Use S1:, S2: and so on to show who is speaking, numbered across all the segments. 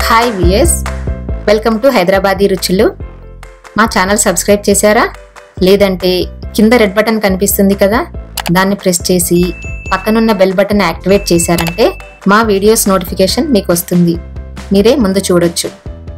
S1: hi viewers welcome to Hyderabadi రుచులు మా channel subscribe చేశారా లేదంటే కింద రెడ్ బటన్ కనిపిస్తుంది కదా దాన్ని ప్రెస్ చేసి పక్కనున్న బెల్ బటన్ యాక్టివేట్ చేశారంటే మా వీడియోస్ నోటిఫికేషన్ మీకు వస్తుంది మీరే ముందు చూడొచ్చు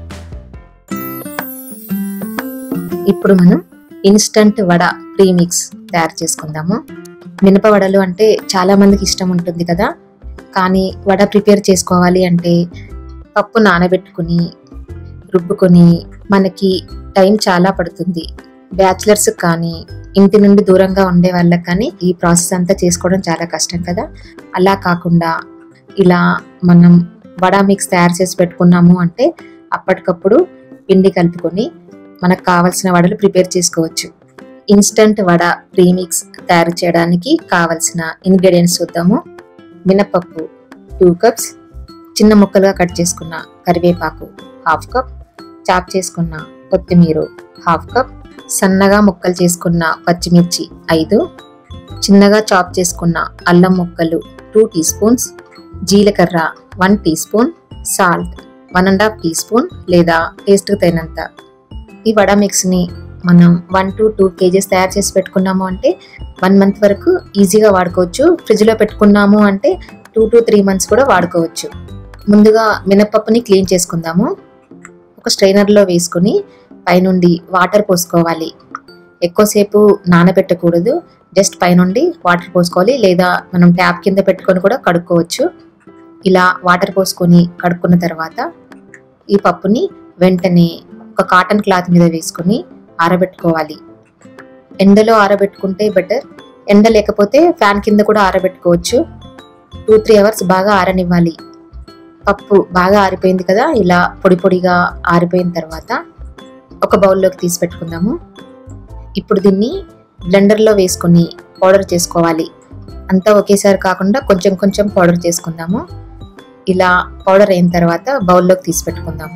S1: ఇప్పుడు మనం ఇన్స్టంట్ వడ ప్రీమిక్స్ తయారు చేసుకుందాము మినప వడలు అంటే చాలా మందికి ఇష్టం ఉంటుంది కదా కానీ వడ ప్రిపేర్ చేసుకోవాలి అంటే పప్పు నానబెట్టుకుని రుబ్బుకొని మనకి టైం చాలా పడుతుంది బ్యాచిలర్స్ కానీ ఇంటి నుండి దూరంగా ఉండే వాళ్ళకి కానీ ఈ ప్రాసెస్ అంతా చేసుకోవడం చాలా కష్టం కదా అలా కాకుండా ఇలా మనం వడ మిక్స్ తయారు చేసి పెట్టుకున్నాము అంటే అప్పటికప్పుడు పిండి కలుపుకొని మనకు కావలసిన వడలు ప్రిపేర్ చేసుకోవచ్చు ఇన్స్టంట్ వడ ప్రీమిక్స్ తయారు చేయడానికి కావలసిన ఇంగ్రీడియంట్స్ చూద్దాము మినపప్పు టూ కప్స్ చిన్న ముక్కలుగా కట్ చేసుకున్న కరివేపాకు హాఫ్ కప్ చాప్ చేసుకున్న కొత్తిమీర హాఫ్ కప్ సన్నగా ముక్కలు చేసుకున్న పచ్చిమిర్చి ఐదు చిన్నగా చాప్ చేసుకున్న అల్లం ముక్కలు టూ టీ స్పూన్స్ జీలకర్ర one teaspoon salt one and half teaspoon లేదా టేస్ట్కి తగినంత ఈ వడ మిక్స్ని మనం వన్ టు టూ కేజీస్ తయారు చేసి పెట్టుకున్నాము అంటే వన్ మంత్ వరకు ఈజీగా వాడుకోవచ్చు ఫ్రిడ్జ్లో పెట్టుకున్నాము అంటే టూ టు త్రీ మంత్స్ కూడా వాడుకోవచ్చు ముందుగా మినపప్పుని క్లీన్ చేసుకుందాము ఒక స్ట్రైనర్లో వేసుకుని పైనుండి వాటర్ పోసుకోవాలి ఎక్కువసేపు నానబెట్టకూడదు జస్ట్ పైనుండి వాటర్ పోసుకోవాలి లేదా మనం ట్యాప్ కింద పెట్టుకొని కూడా కడుక్కోవచ్చు ఇలా వాటర్ పోసుకొని కడుక్కున్న తర్వాత ఈ పప్పుని వెంటనే ఒక కాటన్ క్లాత్ మీద వేసుకొని ఆరబెట్టుకోవాలి ఎండలో ఆరబెట్టుకుంటే బెటర్ ఎండ లేకపోతే ఫ్యాన్ కింద కూడా ఆరబెట్టుకోవచ్చు టూ త్రీ అవర్స్ బాగా ఆరనివ్వాలి పప్పు బాగా ఆరిపోయింది కదా ఇలా పొడి పొడిగా ఆరిపోయిన తర్వాత ఒక బౌల్లోకి తీసి పెట్టుకుందాము ఇప్పుడు దీన్ని బ్లెండర్లో వేసుకొని పౌడర్ చేసుకోవాలి అంతా ఒకేసారి కాకుండా కొంచెం కొంచెం పౌడర్ చేసుకుందాము ఇలా పౌడర్ అయిన తర్వాత బౌల్లోకి తీసి పెట్టుకుందాము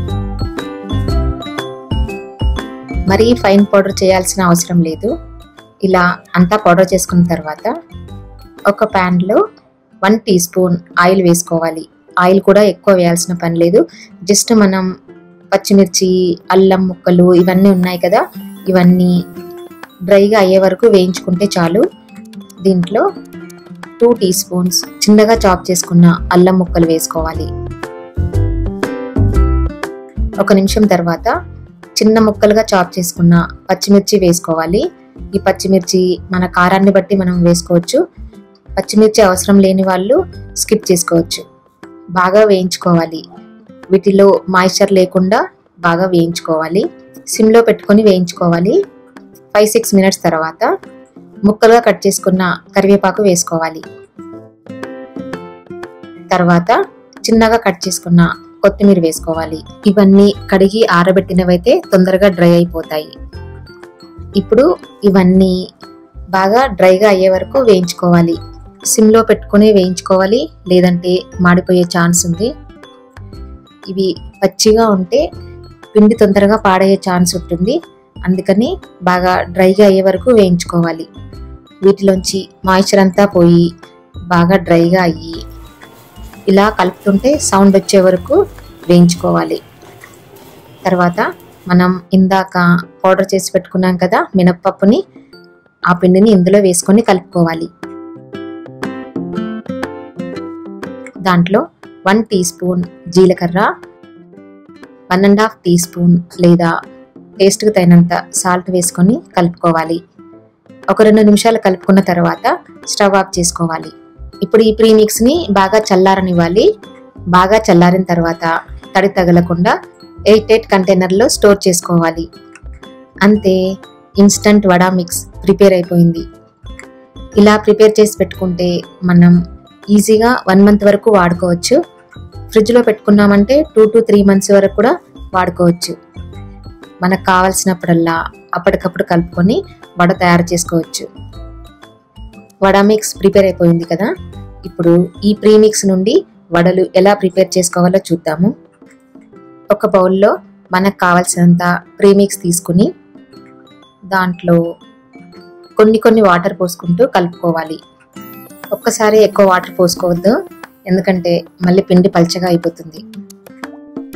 S1: మరీ ఫైన్ పౌడర్ చేయాల్సిన అవసరం లేదు ఇలా అంతా పౌడర్ చేసుకున్న తర్వాత ఒక ప్యాన్లో వన్ టీ స్పూన్ ఆయిల్ వేసుకోవాలి ఆయిల్ కూడా ఎక్కువ వేయాల్సిన పని లేదు జస్ట్ మనం పచ్చిమిర్చి అల్లం ముక్కలు ఇవన్నీ ఉన్నాయి కదా ఇవన్నీ డ్రైగా అయ్యే వరకు వేయించుకుంటే చాలు దీంట్లో టూ టీ స్పూన్స్ చిన్నగా చాప్ చేసుకున్న అల్లం ముక్కలు వేసుకోవాలి ఒక నిమిషం తర్వాత చిన్న ముక్కలుగా చాప్ చేసుకున్న పచ్చిమిర్చి వేసుకోవాలి ఈ పచ్చిమిర్చి మన కారాన్ని బట్టి మనం వేసుకోవచ్చు పచ్చిమిర్చి అవసరం లేని వాళ్ళు స్కిప్ చేసుకోవచ్చు బాగా వేయించుకోవాలి వీటిలో మాయిశ్చర్ లేకుండా బాగా వేయించుకోవాలి సిమ్లో పెట్టుకొని వేయించుకోవాలి ఫైవ్ సిక్స్ మినిట్స్ తర్వాత ముక్కలుగా కట్ చేసుకున్న కరివేపాకు వేసుకోవాలి తర్వాత చిన్నగా కట్ చేసుకున్న కొత్తిమీర వేసుకోవాలి ఇవన్నీ కడిగి ఆరబెట్టినవైతే తొందరగా డ్రై అయిపోతాయి ఇప్పుడు ఇవన్నీ బాగా డ్రైగా అయ్యే వరకు వేయించుకోవాలి సిమ్లో పెట్టుకుని వేయించుకోవాలి లేదంటే మాడిపోయే ఛాన్స్ ఉంది ఇవి పచ్చిగా ఉంటే పిండి తొందరగా పాడయ్యే ఛాన్స్ ఉంటుంది అందుకని బాగా డ్రైగా అయ్యే వరకు వేయించుకోవాలి వీటిలోంచి మాయిశ్చర్ అంతా పోయి బాగా డ్రైగా అయ్యి ఇలా కలుపుతుంటే సౌండ్ వచ్చే వరకు వేయించుకోవాలి తర్వాత మనం ఇందాక పౌడర్ చేసి పెట్టుకున్నాం కదా మినప్పప్పుని ఆ పిండిని ఇందులో వేసుకొని కలుపుకోవాలి దాంట్లో వన్ టీ స్పూన్ జీలకర్ర one and half teaspoon లేదా టేస్ట్కి తగినంత సాల్ట్ వేసుకొని కలుపుకోవాలి ఒక రెండు నిమిషాలు కలుపుకున్న తర్వాత స్టవ్ ఆఫ్ చేసుకోవాలి ఇప్పుడు ఈ ప్రీమిక్స్ని బాగా చల్లారనివ్వాలి బాగా చల్లారిన తర్వాత తడి తగలకుండా ఎయిట్ ఎయిట్ కంటైనర్లో స్టోర్ చేసుకోవాలి అంతే ఇన్స్టంట్ వడా మిక్స్ ప్రిపేర్ అయిపోయింది ఇలా ప్రిపేర్ చేసి పెట్టుకుంటే మనం ఈజీగా వన్ మంత్ వరకు వాడుకోవచ్చు ఫ్రిడ్జ్లో పెట్టుకున్నామంటే టూ టు త్రీ మంత్స్ వరకు కూడా వాడుకోవచ్చు మనకు కావాల్సినప్పుడల్లా అప్పటికప్పుడు కలుపుకొని వడ తయారు చేసుకోవచ్చు వడ మిక్స్ ప్రిపేర్ అయిపోయింది కదా ఇప్పుడు ఈ ప్రీమిక్స్ నుండి వడలు ఎలా ప్రిపేర్ చేసుకోవాలో చూద్దాము ఒక బౌల్లో మనకు కావాల్సినంత ప్రీమిక్స్ తీసుకుని దాంట్లో కొన్ని కొన్ని వాటర్ పోసుకుంటూ కలుపుకోవాలి ఒక్కసారి ఎక్కువ వాటర్ పోసుకోవద్దు ఎందుకంటే మళ్ళీ పిండి పల్చగా అయిపోతుంది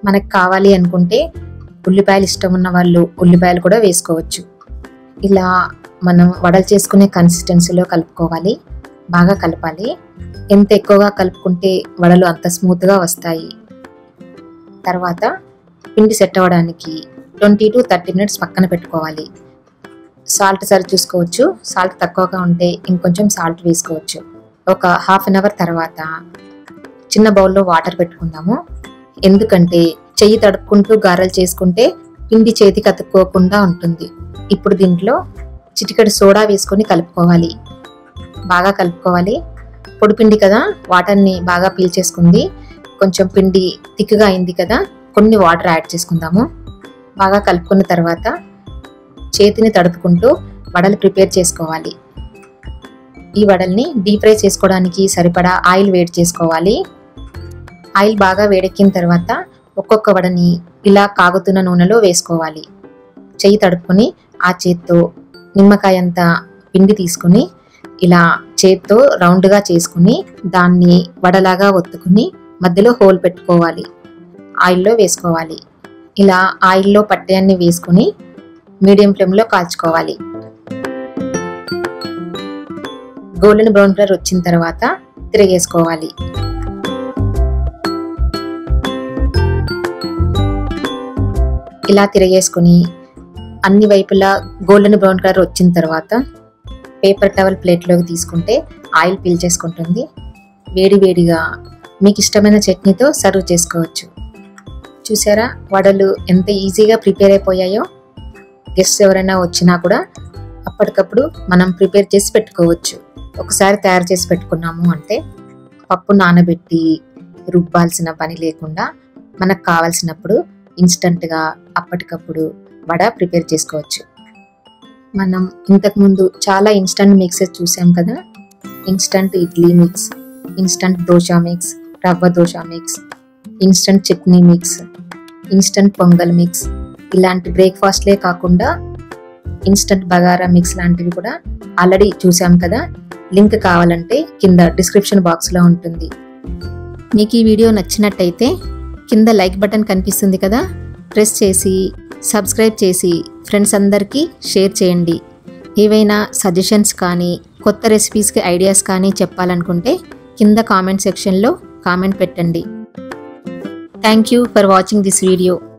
S1: మనకు కావాలి అనుకుంటే ఉల్లిపాయలు ఇష్టం ఉన్న వాళ్ళు ఉల్లిపాయలు కూడా వేసుకోవచ్చు ఇలా మనం వడలు చేసుకునే కన్సిస్టెన్సీలో కలుపుకోవాలి బాగా కలపాలి ఎంత ఎక్కువగా కలుపుకుంటే వడలు అంత స్మూత్గా వస్తాయి తర్వాత పిండి సెట్ అవ్వడానికి ట్వంటీ టు థర్టీ మినిట్స్ పక్కన పెట్టుకోవాలి సాల్ట్ సరి చూసుకోవచ్చు సాల్ట్ తక్కువగా ఉంటే ఇంకొంచెం సాల్ట్ వేసుకోవచ్చు ఒక హాఫ్ అన్ అవర్ తర్వాత చిన్న బౌల్లో వాటర్ పెట్టుకుందాము ఎందుకంటే చెయ్యి తడుపుకుంటూ గారెలు చేసుకుంటే పిండి చేతికి అతుక్కోకుండా ఉంటుంది ఇప్పుడు దీంట్లో చిటికెడు సోడా వేసుకొని కలుపుకోవాలి బాగా కలుపుకోవాలి పొడి పిండి కదా వాటర్ని బాగా పీల్చేసుకుంది కొంచెం పిండి థిక్గా అయింది కదా కొన్ని వాటర్ యాడ్ చేసుకుందాము బాగా కలుపుకున్న తర్వాత చేతిని తడుపుకుంటూ వడలు ప్రిపేర్ చేసుకోవాలి ఈ వడల్ని డీప్ ఫ్రై చేసుకోవడానికి సరిపడా ఆయిల్ వేడి చేసుకోవాలి ఆయిల్ బాగా వేడెక్కిన తర్వాత ఒక్కొక్క వడని ఇలా కాగుతున్న నూనెలో వేసుకోవాలి చెయ్యి తడుపుకొని ఆ చేత్తో నిమ్మకాయ అంత పిండి తీసుకుని ఇలా చేత్తో రౌండ్గా చేసుకుని దాన్ని వడలాగా ఒత్తుకుని మధ్యలో హోల్ పెట్టుకోవాలి ఆయిల్లో వేసుకోవాలి ఇలా ఆయిల్లో పట్టేయన్ని వేసుకుని మీడియం ఫ్లేమ్లో కాల్చుకోవాలి గోల్డెన్ బ్రౌన్ కలర్ వచ్చిన తర్వాత తిరిగేసుకోవాలి ఇలా తిరిగేసుకుని అన్ని వైపులా గోల్డెన్ బ్రౌన్ కలర్ వచ్చిన తర్వాత పేపర్ టవల్ ప్లేట్లోకి తీసుకుంటే ఆయిల్ పీల్చేసుకుంటుంది వేడి వేడిగా మీకు ఇష్టమైన చట్నీతో సర్వ్ చేసుకోవచ్చు చూసారా వడలు ఎంత ఈజీగా ప్రిపేర్ అయిపోయాయో గెస్ట్ ఎవరైనా వచ్చినా కూడా అప్పటికప్పుడు మనం ప్రిపేర్ చేసి పెట్టుకోవచ్చు ఒకసారి తయారు చేసి పెట్టుకున్నాము అంటే పప్పు నానబెట్టి రుబ్బాల్సిన పని లేకుండా మనకు కావాల్సినప్పుడు ఇన్స్టంట్గా అప్పటికప్పుడు వడ ప్రిపేర్ చేసుకోవచ్చు మనం ఇంతకుముందు చాలా ఇన్స్టంట్ మిక్సెస్ చూసాం కదా instant idli mix instant dosa mix rava dosa mix instant chutney mix instant pongal mix ఇలాంటి బ్రేక్ఫాస్ట్లే కాకుండా ఇన్స్టంట్ బగారా మిక్స్ లాంటివి కూడా ఆల్రెడీ చూసాం కదా లింక్ కావాలంటే కింద డిస్క్రిప్షన్ బాక్స్లో ఉంటుంది మీకు ఈ వీడియో నచ్చినట్టయితే కింద లైక్ బటన్ కనిపిస్తుంది కదా ప్రెస్ చేసి సబ్స్క్రైబ్ చేసి ఫ్రెండ్స్ అందరికీ షేర్ చేయండి ఏవైనా సజెషన్స్ కానీ కొత్త రెసిపీస్కి ఐడియాస్ కానీ చెప్పాలనుకుంటే కింద కామెంట్ సెక్షన్లో కామెంట్ పెట్టండి thank you for watching this video